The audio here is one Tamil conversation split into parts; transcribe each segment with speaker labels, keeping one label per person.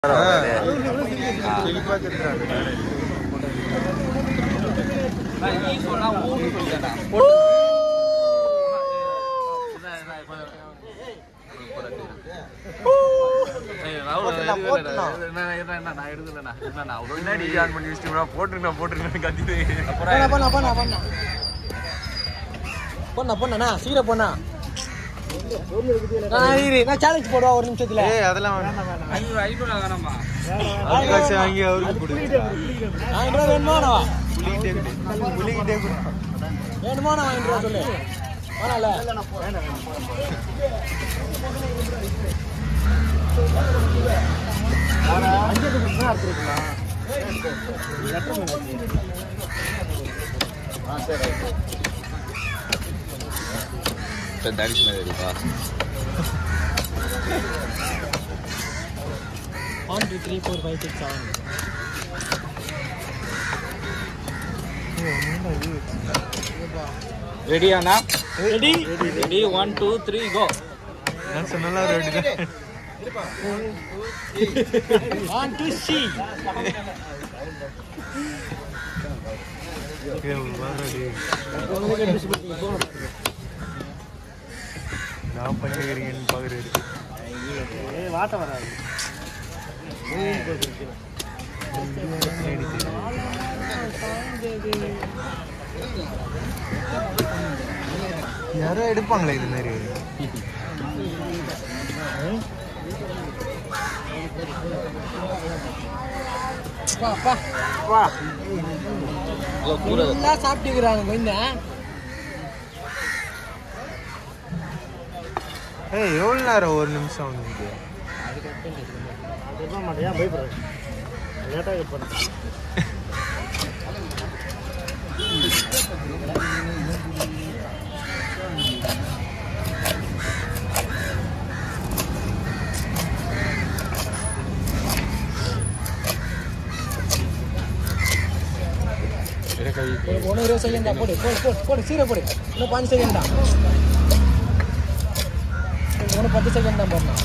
Speaker 1: போண்ணா போண்ணா போண்ணா போண்ணா பொண்ணா பொண்ணா சீக்கிரம் பொண்ணா நான் இரு நான் சேலஞ்ச் போடுவா ஒரு நிமிஷத்துல
Speaker 2: ஏய் அதெல்லாம் காசு வாங்கி அவருக்கு கொடு
Speaker 1: ஆயிரம் ரூபா வேணுமா வேணாவா?
Speaker 2: புளிக்கிட்டே கொடு புளிக்கிட்டே கொடு
Speaker 1: வேணுமா நான் வாங்கிட்டு வர சொல்லு வேணாம்ல one two three four five six seven
Speaker 3: ரெடியாண்ணா ready ready one two three go
Speaker 2: நான் சொன்னால ரெடி தான்
Speaker 1: ஒன் டூ சி
Speaker 2: நான் பண்ணிக்கிறீங்கன்னு பாக்குறேன்
Speaker 1: வாட்ட வராது
Speaker 2: யாரோ எடுப்பாங்களே இது மாதிரி
Speaker 1: அப்பா ஃபுல்லா சாப்பிட்டுக்கிறாங்க கொஞ்சம்
Speaker 2: ஏய் எவ்வளோ நேரம் ஒரு நிமிஷம் வந்து
Speaker 1: மாட்டேன் பயப்படுறேன் லேட்டாக போகிறேன் ஒன்று இருபது செகண்ட் தான் போடு போடு போடு போடு சீரை போடு இன்னும் பாஞ்சு செகண்ட் தான் ஒன்று பத்து செகண்ட் தான் போடணும்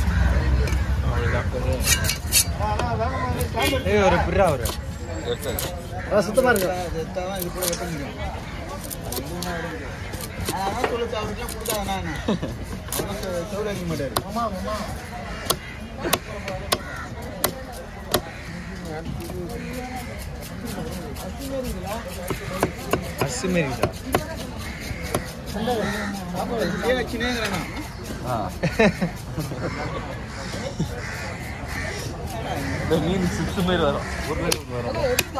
Speaker 2: ஏய் ஒரு பிறா ஒரு
Speaker 1: சுத்தமாக இருக்கு ஆமா ஆமா
Speaker 2: அரிசி மாரி தான்
Speaker 3: இந்த மீன் சிக்ஸ் மாரி வரும் ஒரு மாரி வரும்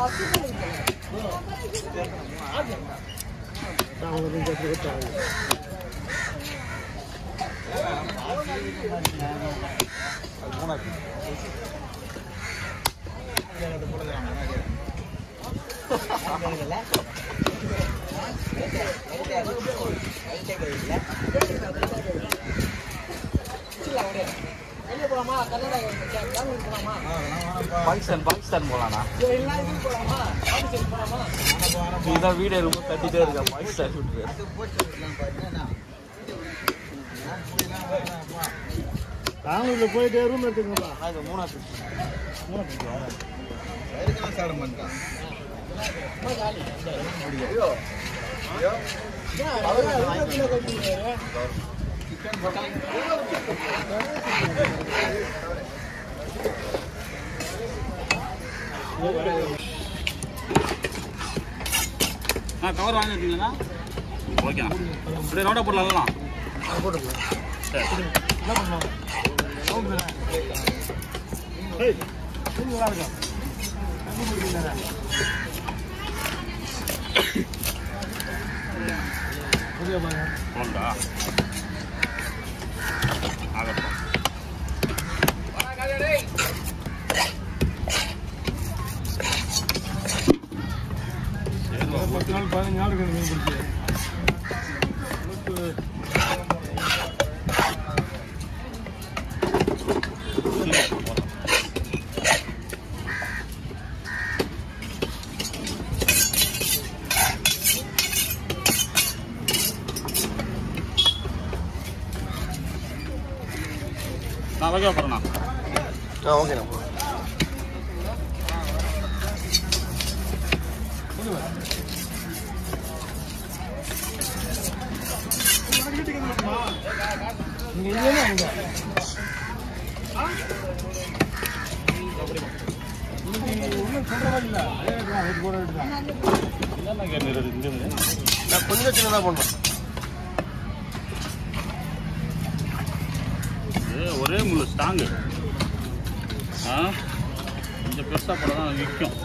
Speaker 1: வெளியே போலாமா கர்நாடகா பெங்களூர் போலாமா
Speaker 3: பாகிஸ்தான் பாகிஸ்தான் போலாண்ணா
Speaker 1: எல்லாம் இதுக்கு போலாமா பாண்டிச்சேரி போலாமா
Speaker 3: இதான் வீடே ரொம்ப கட்டிட்டே இருக்கா பாகிஸ்தான் விட்டு
Speaker 1: பெங்களூர்ல போயிட்டு ரூம் எடுத்துக்கோங்களா
Speaker 3: அது மூணாவது ஆ கவர் வாங்கிருக்கீங்களா ஓகேண்ணா இப்படியே நோட்டை போடலாம் போண்டா ஆகட்டும்
Speaker 2: பத்து நாள் பதினஞ்சு நாள் மீன் பிடிச்சி
Speaker 3: நான் வைக்க போகிறேண்ணா
Speaker 2: ஆ ஓகேண்ணா இங்க இல்லைன்னா அங்க இன்னைக்கு ஒண்ணும் சொல்ற மாதிரி இல்ல அதே rate தான், rate கூட rate தான்.
Speaker 3: என்னென்ன கேட்டு இங்கே
Speaker 1: நான் கொஞ்சம் சின்னதாக பண்ணணும்
Speaker 3: இது ஒரே முள் ஸ்ட்ராங்கு ஆ கொஞ்சம் பெருசாக போட தான் நிற்கும்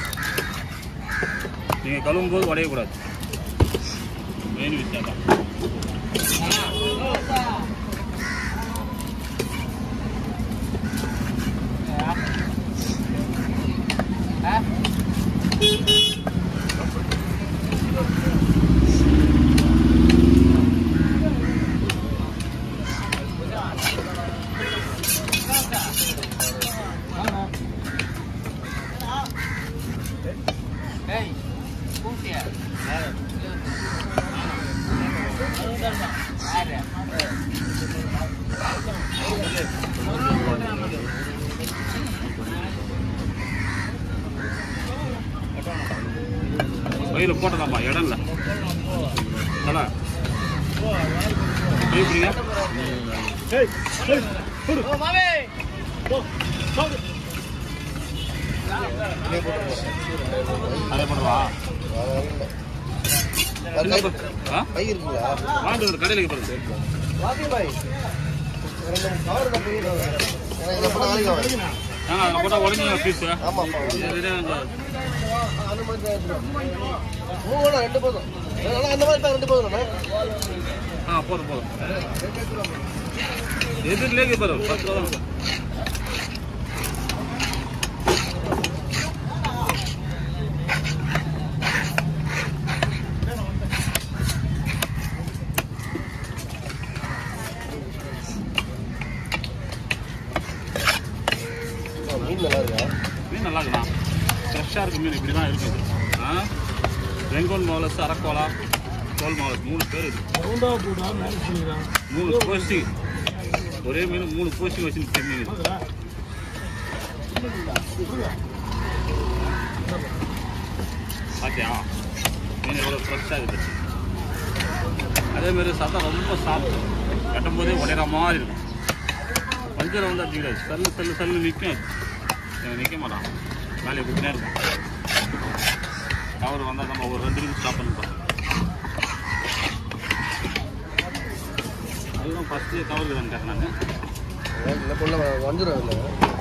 Speaker 3: நீங்கள் கழுவும் போது உடையக்கூடாது மெயின் விஷயம் தான்
Speaker 1: ஏய் கூட்டியா
Speaker 3: வயிறில் போட்டதாம்மா இடம் இல்லை தலை கை பிடிங்க
Speaker 1: மாமே
Speaker 3: அதே பண்ணுவா
Speaker 1: கை
Speaker 3: ஆ
Speaker 1: கை இருக்குங்களா
Speaker 3: வாங்கிட்டு வந்து கடையில் பாருங்க
Speaker 1: வாத்தி பாய் ரெண்டு மூணு கவர் தான் பெரிய cover. ஏன்னா இதை போட்டா வேலைக்கு ஆகாது.
Speaker 3: ஏங்க அதில் போட்டால் உடஞ்சிங்க பீஸு
Speaker 1: ஆமாப்பா
Speaker 3: இதுலேயே கொஞ்சம்
Speaker 1: அந்த மாதிரி தான் எடுத்துருவோம். மூணு வேணாம், ரெண்டு போதும் அதனால அந்த மாதிரி தான் ரெண்டு போதும்
Speaker 3: ஆ போதும் போதும் எதிரிலேயே பாரு பத்து ரூபா தான்
Speaker 1: மீன் நல்லா இருக்கா
Speaker 3: மீன் நல்லா இருக்குண்ணா ஃப்ரெஷ்ஷாக இருக்கு மீன் இப்படி தான் இருக்குது ஆ வெங்கோல் மாவலஸ் அரக்கோலா தோல் மாவலஸ் மூணு பேர் இருக்கு
Speaker 2: ரவுண்டா போட்டா மேனேஜ் பண்ணிக்கிறான்
Speaker 3: மூணு போஸ்டிங் ஒரே மீன் மூணு போஸ்டிங் வச்சு தெரிஞ்சுங்க பார்த்தியா மீன் எவ்வளோ ஃப்ரெஷ்ஷாக இருக்குது அதே மாதிரி சத்தம் ரொம்ப சாப்பிட்டு கட்டும் போதே உடையிற மாதிரி இருக்கும் பஞ்சரை வந்து அப்படி கிடையாது சல்லு சல்லு சல்லு நிற்கும் அது நிற்க மாட்டான் வேலையை கொடுத்துனே இருக்கும் கவர் வந்தால் நம்ம ஒரு ரெண்டு நிமிஷம் ஸ்டாப் பண்ணிப்போம் அதுதான் ஃபஸ்ட்டு கவர் தான் கேட்டேன் நான்
Speaker 1: இல்லை பொண்ணு வந்துடும் இல்லை